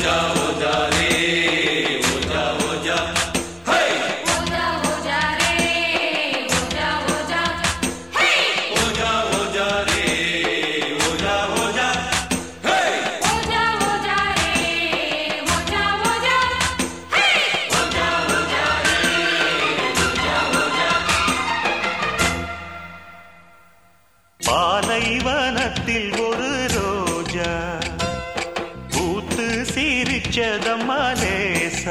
ouija ஓஜா ரே ஓஜா ஓஜா ஹே ஓஜா ஓஜா ரே ஓஜா ஓஜா ஹே ஓஜா ஓஜா ரே ஓஜா ஓஜா ஹே ஓஜா ஓஜா பாலைவனத்தில் ஒரு ரோஜா பூத்து சிரிச்சதம்மா லேசா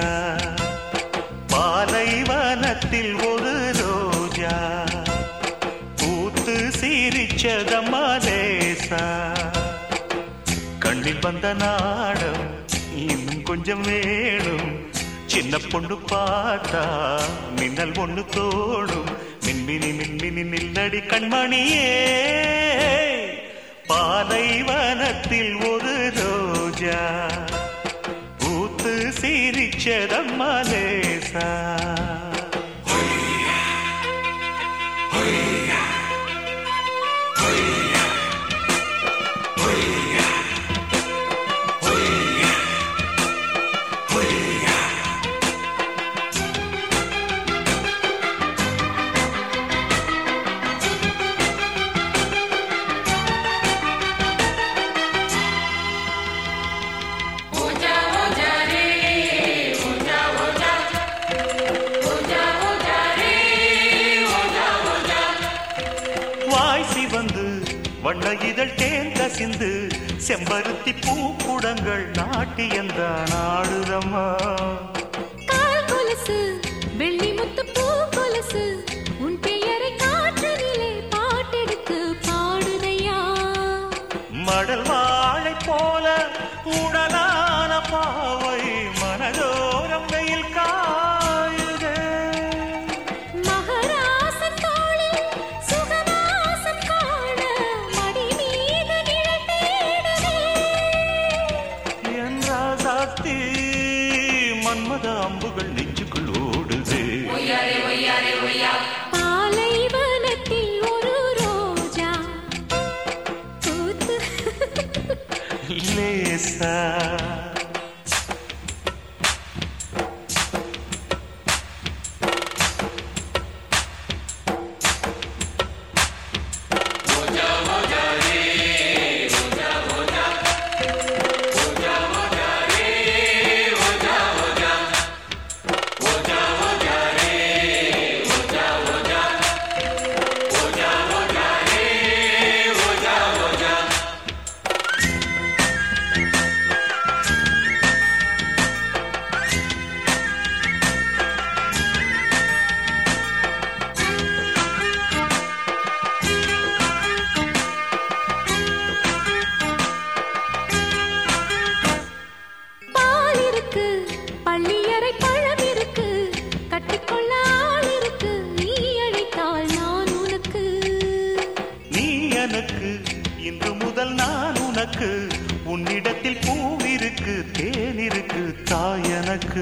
பாலைவனத்தில் ஒரு ரோஜா பூத்து சிரிச்சதம்மா லேசா கண்ணில் வந்த நாடம் இன்னும் கொஞ்சம் வேணும் சின்ன பொண்ணு பார்த்தா மின்னல் ஒண்ணு தோணும் மின்மினி மின்மினி நில்லடி கண்மணியே பாலைவனத்தில் ஒரு ரோஜா பூத்து சிரிச்சதம்மா லேசா ஓஜா ஓஜா ரே ஓஜா ஓஜா ஓஜா ஓஜா ரே ஓஜா ஓஜா வாய் சிவந்து வண்ண இதழ் தேன் கசிந்து செம்பருத்தி பூக்குடங்கள் நாட்டியந்தான் ஆடுதம்மா கால் கொலுசு வெள்ளி முத்து பூ கொலுசு உன் பெயரை காற்றினிலே பாட்டெடுத்து பாடுதையா மடல் வாழை போல உடலான பாவை மனதோரம் வெயில் காயுதே மகராசன் தோளில் சுகவாசம் காண மடி மீது நிழல் தேடுதே என் ராசாத்தி மன்மத அம்புகள் நெஞ்சுக்குள் ஓடுதே ஒய்யாரே ஒய்யாரே ஒய்யா பாலைவனத்தில் ஒரு ரோஜா பூத்து லேசா பால் இருக்கு பள்ளியறை பழம் இருக்கு கட்டிக்கொள்ள ஆள் இருக்கு நீ அழைத்தால் நான் உனக்கு நீ எனக்கு இன்று முதல் நான் உனக்கு உன்னிடத்தில் பூவிருக்கு தேன் இருக்கு தாய் எனக்கு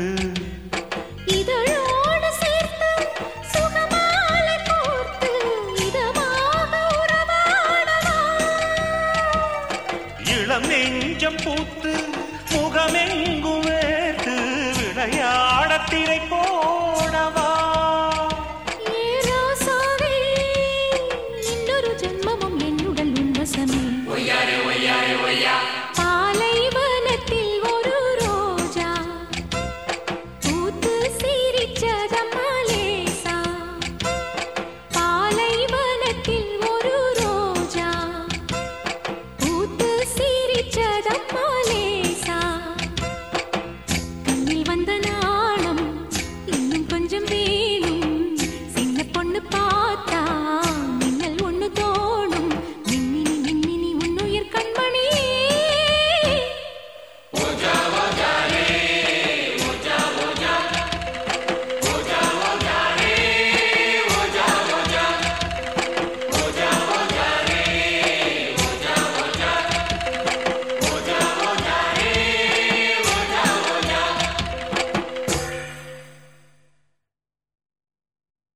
இதழோடு சேர்த்து சுகமாலை கோர்த்து இதமாக உறவாடவா இளம் நெஞ்சம் பூத்து முகமெங்கும் வேர்த்து விளையாட திரை போ